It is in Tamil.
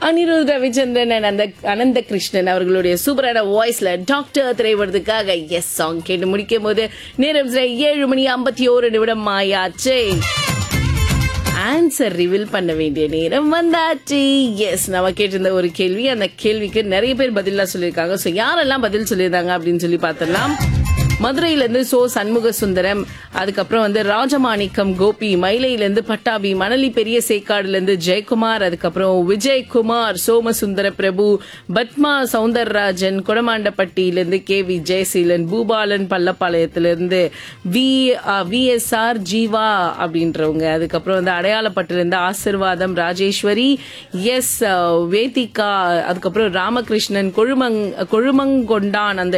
அனிருத் ரவிச்சந்திரன் and அந்த அனந்த கிருஷ்ணன் அவர்களுடைய சூப்பரான வாய்ஸ்ல டாக்டர் திரைப்படத்துக்காக எஸ் சாங் கேட்டு முடிக்கும் போது நேரம் சரி ஏழு மணி ஐம்பத்தி ஓரு நிமிடம் ஆயாச்சே ஆன்சர் ரிவீல் பண்ண வேண்டிய நேரம் வந்தாச்சு எஸ் நம்ம கேட்டிருந்த ஒரு கேள்வி அந்த கேள்விக்கு நிறைய பேர் பதிலா சொல்லியிருக்காங்க ஸோ யாரெல்லாம் பதில் சொல்லியிருந்தாங்க அப்படின்னு சொல்லி பார்த்தலாம் மதுரையில இருந்து சோ சண்முக சுந்தரம் அதுக்கப்புறம் வந்து ராஜமாணிக்கம் கோபி மயிலையில இருந்து பட்டாபி மணலி பெரிய சேக்காடுல இருந்து ஜெயக்குமார் அதுக்கப்புறம் விஜயகுமார் சோமசுந்தர பிரபு பத்மா சவுந்தரராஜன் குடமாண்டப்பட்டியில இருந்து கே வி ஜெயசீலன் பூபாலன் பள்ளப்பாளையத்திலிருந்து வி விஎஸ்ஆர் ஜீவா அப்படின்றவங்க அதுக்கப்புறம் வந்து அடையாளப்பட்டில இருந்து ஆசிர்வாதம் ராஜேஸ்வரி எஸ் வேதிகா அதுக்கப்புறம் ராமகிருஷ்ணன் கொழுமங் கொழுமங்கொண்டான் அந்த